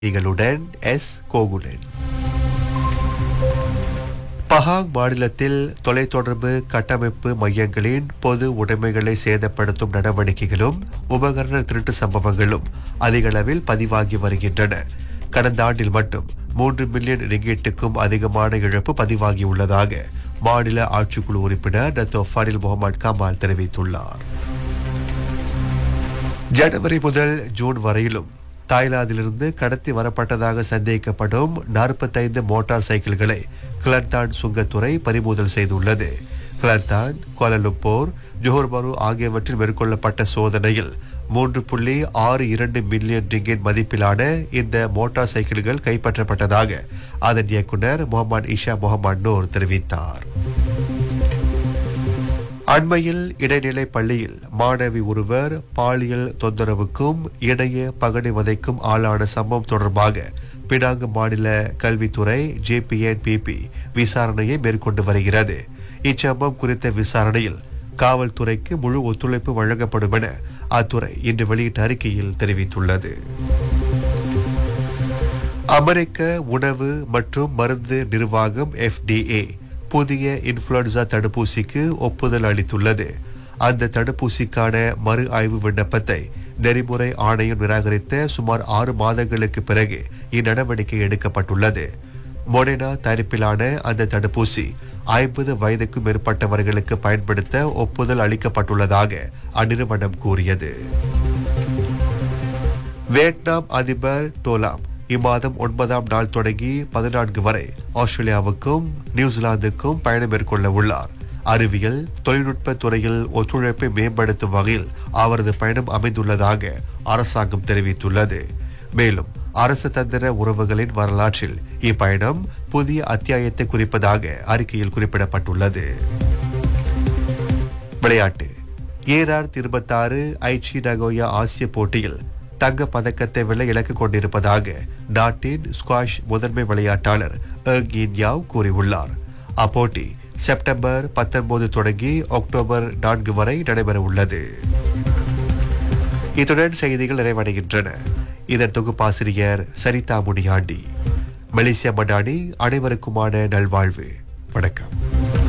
செய்திகளுடன் S Gokulan Pahang மாநிலத்தில் தொலைத்தொடர்பு கட்டமைப்பு மையங்களின் பொது உடைமைகளை சேதப்படுத்தும் நடவடிக்கைகளும் உபகரண திருட்டு சம்பவங்களும் அதிகளவில் பதிவாகி வருகின்றன கடந்த ஆண்டில் மட்டும் மூன்று மில்லியன் ரிங்கெட்டுக்கும் அதிகமான இழப்பு பதிவாகியுள்ளதாக மாநில ஆட்சிக்குழு உறுப்பினர் டத்தோ ஃபனில் முகமது கமால் தெரிவித்துள்ளார் ஜனவரி முதல் ஜூன் வரையிலும் தாய்லாந்திலிருந்து கடத்தி வரப்பட்டதாக சந்தேகிக்கப்படும் நாற்பத்தைந்து மோட்டார் சைக்கிள்களை கிளர்தான் சுங்கத்துறை பறிமுதல் செய்துள்ளது கிளர்தான் கோலலும்போர் ஜோஹர்பரு ஆகியவற்றில் மேற்கொள்ளப்பட்ட சோதனையில் மூன்று புள்ளி ஆறு இரண்டு மில்லியன் ரிங்கின் மதிப்பிலான இந்த மோட்டார் சைக்கிள்கள் கைப்பற்றப்பட்டதாக அதன் இயக்குனர் முகமது இஷா முகமது நூர் தெரிவித்தார் அண்மையில் இடைநிலை பள்ளியில் மாணவி ஒருவர் பாலியல் தொந்தரவுக்கும் இணைய பகடிவதைக்கும் ஆளான சம்பவம் தொடர்பாக பினாங்கு மாநில கல்வித்துறை ஜேபிஎன்பிபி விசாரணையை மேற்கொண்டு வருகிறது இச்சம்பவம் குறித்த விசாரணையில் காவல்துறைக்கு முழு ஒத்துழைப்பு வழங்கப்படும் என அத்துறை இன்று வெளியிட்ட அறிக்கையில் தெரிவித்துள்ளது அமெரிக்க உணவு மற்றும் மருந்து நிர்வாகம் எஃப்டிஏ புதிய இன்ஃபுளுன்சா தடுப்பூசிக்கு ஒப்புதல் அளித்துள்ளது அந்த தடுப்பூசிக்கான மறு ஆய்வு விண்ணப்பத்தை நெறிமுறை ஆணையம் நிராகரித்த சுமார் ஆறு மாதங்களுக்கு பிறகு இந்நடவடிக்கை எடுக்கப்பட்டுள்ளது மொடேனா தயாரிப்பிலான அந்த தடுப்பூசி ஐம்பது வயதுக்கும் மேற்பட்டவர்களுக்கு பயன்படுத்த ஒப்புதல் அளிக்கப்பட்டுள்ளதாக அந்நிறுவனம் கூறியது வியட்நாம் அதிபர் டோலாம் இம்மாதம் ஒன்பதாம் நாள் தொடங்கி பதினான்கு வரை ஆஸ்திரேலியாவுக்கும் நியூசிலாந்துக்கும் பயணம் மேற்கொள்ள உள்ளார் அறிவியல் தொழில்நுட்ப துறையில் ஒத்துழைப்பை மேம்படுத்தும் வகையில் அவரது பயணம் அமைந்துள்ளதாக அரசாங்கம் தெரிவித்துள்ளது மேலும் அரசு தந்திர உறவுகளின் வரலாற்றில் இப்பயணம் புதிய அத்தியாயத்தை குறிப்பதாக அறிக்கையில் குறிப்பிடப்பட்டுள்ளது விளையாட்டு ஏஆர் இருபத்தாறு ஐச்சி நகோயா ஆசிய போட்டியில் தங்க பதக்கத்தை வெல்ல இலக்கு கொண்டிருப்பதாக நாட்டின் ஸ்குவாஷ் முதன்மை விளையாட்டாளர் எர்கின் யாவ் கூறியுள்ளார் அப்போட்டி செப்டம்பர் பத்தொன்பது தொடங்கி அக்டோபர் நான்கு வரை நடைபெற உள்ளது இத்துடன் செய்திகள் நிறைவடைகின்றன இதன் தொகுப்பாசிரியர் சரிதா முனியாண்டி மலேசியா மடானி அனைவருக்குமான நல்வாழ்வு வணக்கம்